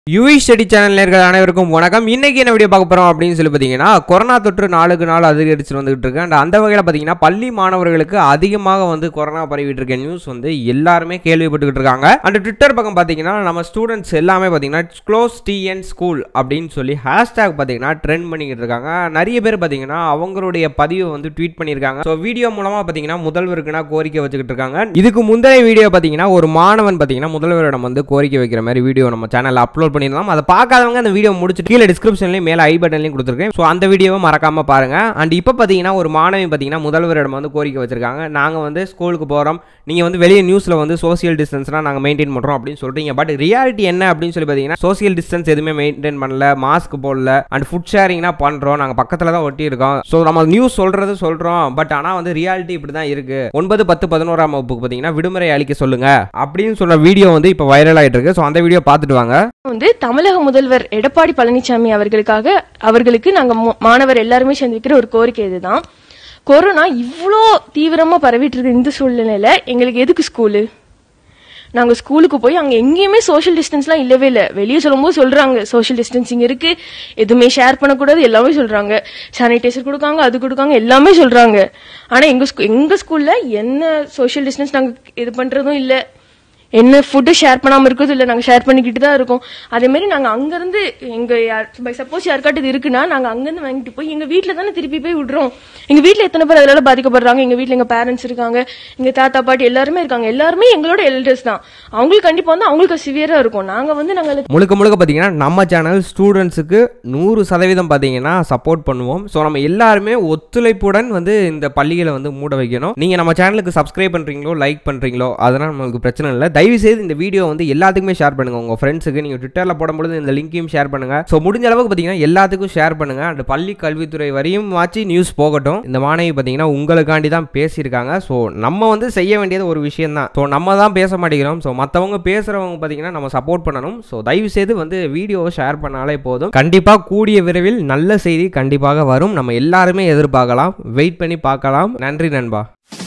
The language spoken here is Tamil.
யூஇ ஸ்டடி சேனல் நேர்கள் அனைவருக்கும் வணக்கம் இன்னைக்கு என்ன வீடியோ பார்க்க போறோம் அப்படின்னு சொல்லி பார்த்தீங்கன்னா கொரோனா தொற்று நாளுக்கு நாள் அதிகரிச்சு வந்துகிட்டு இருக்கு அண்ட் அந்த வகையில் பார்த்தீங்கன்னா பள்ளி மாணவர்களுக்கு அதிகமாக வந்து கொரோனா பரவிட்டு இருக்க நியூஸ் வந்து எல்லாருமே கேள்விப்பட்டுக்கிட்டு இருக்காங்க அண்ட் ட்விட்டர் பக்கம் பார்த்தீங்கன்னா நம்ம ஸ்டூடெண்ட்ஸ் எல்லாமே பார்த்தீங்கன்னா க்ளோஸ் டிஎன் ஸ்கூல் அப்படின்னு சொல்லி ஹேஷ்டேக் பார்த்தீங்கன்னா ட்ரெண்ட் பண்ணிக்கிட்டு இருக்காங்க நிறைய பேர் பார்த்தீங்கன்னா அவங்களுடைய பதிவை வந்து ட்வீட் பண்ணியிருக்காங்க ஸோ வீடியோ மூலமாக பார்த்தீங்கன்னா முதல்வருக்குனா கோரிக்கை வச்சுக்கிட்டு இருக்காங்க இதுக்கு முந்தைய வீடியோ பார்த்தீங்கன்னா ஒரு மாணவன் பார்த்தீங்கன்னா முதல்வரிடம் வந்து கோரிக்கை வைக்கிற மாதிரி வீடியோ நம்ம சேனலில் அப்லோட் பண்ணியிருந்தோம் அதை பார்க்காதவங்க அந்த வீடியோ முடிச்சுட்டு கீழே டிஸ்கிரிப்ஷன்லேயும் மேலே ஐ பட்டன்லையும் கொடுத்துருக்கேன் ஸோ அந்த வீடியோவை மறக்காம பாருங்க அண்ட் இப்போ பார்த்தீங்கன்னா ஒரு மாணவி பார்த்தீங்கன்னா முதல்வரிடம் வந்து கோரிக்கை வச்சிருக்காங்க நாங்கள் வந்து ஸ்கூலுக்கு போகிறோம் நீங்கள் வந்து வெளியே நியூஸில் வந்து சோசியல் டிஸ்டன்ஸ்லாம் நாங்கள் மெயின்டைன் பண்ணுறோம் அப்படின்னு சொல்கிறீங்க பட் ரியாலிட்டி என்ன அப்படின்னு சொல்லி பார்த்தீங்கன்னா சோசியல் டிஸ்டன்ஸ் எதுவுமே மெயின்டைன் பண்ணல மாஸ்க் போடல அண்ட் ஃபுட் ஷேரிங்னா பண்ணுறோம் நாங்கள் பக்கத்தில் தான் ஒட்டி இருக்கோம் ஸோ நம்ம நியூஸ் சொல்கிறது சொல்கிறோம் பட் ஆனால் வந்து ரியாலிட்டி இப்படி தான் இருக்குது ஒன்பது பத்து பதினோராம் வகுப்புக்கு பார்த்தீங்கன்னா விடுமுறை அளிக்க சொல்லுங்க அப்படின்னு சொன்ன வீடியோ வந்து இப்போ வைரல் ஆகிட்டு இருக்கு ஸோ அந்த வீடியோ பார்த்துட்டு வாங்க வந்து தமிழக முதல்வர் எடப்பாடி பழனிசாமி அவர்களுக்காக அவர்களுக்கு நாங்க மு- மாணவர் எல்லாருமே சேர்ந்து வைக்கிற ஒரு கோரிக்கை இதுதான் கொரோனா இவ்வளோ தீவிரமா பரவிட்டு இருக்க இந்த சூழ்நிலையில எங்களுக்கு எதுக்கு ஸ்கூலு நாங்க ஸ்கூலுக்கு போய் அங்க எங்கேயுமே சோஷியல் டிஸ்டன்ஸ்லாம் இல்லவே இல்லை வெளியே சொல்லும்போது சொல்றாங்க சோஷியல் டிஸ்டன்சிங் இருக்கு எதுவுமே ஷேர் பண்ணக்கூடாது எல்லாமே சொல்றாங்க சானிடைசர் கொடுக்காங்க அது கொடுக்காங்க எல்லாமே சொல்றாங்க ஆனா எங்க ஸ்கூ- எங்க ஸ்கூல்ல என்ன சோஷியல் டிஸ்டன்ஸ் நாங்க இது பண்றதும் இல்ல என்ன ஃபுட்டு ஷேர் பண்ணாம இருக்கிறது இல்ல நாங்க ஷேர் பண்ணிக்கிட்டு தான் இருக்கோம் அதே மாதிரி நாங்க அங்க இருந்து எங்க பை சப்போஸ் யாருக்காட்டு இது இருக்குன்னா நாங்க அங்க இருந்து வாங்கிட்டு போய் எங்க வீட்ல தானே திருப்பி போய் விடுறோம் எங்க வீட்ல எத்தனை பேர் அதனால பாதிக்கப்படுறாங்க எங்க வீட்ல எங்க பேரண்ட்ஸ் இருக்காங்க எங்க தாத்தா பாட்டி எல்லாருமே இருக்காங்க எல்லாருமே எங்களோட எல்டர்ஸ் தான் அவங்களுக்கு கண்டிப்பா வந்து அவங்களுக்கு சிவியரா இருக்கும் நாங்க வந்து நாங்க முழுக்க முழுக்க பார்த்தீங்கன்னா நம்ம சேனல் ஸ்டூடெண்ட்ஸுக்கு நூறு சதவீதம் பார்த்தீங்கன்னா சப்போர்ட் பண்ணுவோம் ஸோ நம்ம எல்லாருமே ஒத்துழைப்புடன் வந்து இந்த பள்ளிகளை வந்து மூட வைக்கணும் நீங்கள் நம்ம சேனலுக்கு சப்ஸ்கிரைப் பண்ணுறீங்களோ லைக் பண்ணுறீங்களோ அதெல்லாம் நம்மளுக்கு பிரச்சனை இல்லை தயவு செய்து இந்த வீடியோ வந்து எல்லாத்துக்குமே ஷேர் பண்ணுங்க உங்கள் ஃப்ரெண்ட்ஸுக்கு நீங்கள் ட்விட்டரில் போடும்பொழுது இந்த லிங்க்கையும் ஷேர் பண்ணுங்க ஸோ முடிஞ்ச அளவுக்கு பார்த்தீங்கன்னா எல்லாத்துக்கும் ஷேர் பண்ணுங்க அந்த பள்ளி கல்வித்துறை வரையும் வாச்சு நியூஸ் போகட்டும் இந்த மாணவி பார்த்தீங்கன்னா உங்களுக்காண்டி தான் பேசியிருக்காங்க ஸோ நம்ம வந்து செய்ய வேண்டியது ஒரு விஷயம் தான் ஸோ நம்ம தான் பேச மாட்டேங்கிறோம் ஸோ மற்றவங்க பேசுகிறவங்க பார்த்தீங்கன்னா நம்ம சப்போர்ட் பண்ணணும் ஸோ தயவு செய்து வந்து வீடியோவை ஷேர் பண்ணாலே போதும் கண்டிப்பாக கூடிய விரைவில் நல்ல செய்தி கண்டிப்பாக வரும் நம்ம எல்லாருமே எதிர்பார்க்கலாம் வெயிட் பண்ணி பார்க்கலாம் நன்றி நண்பா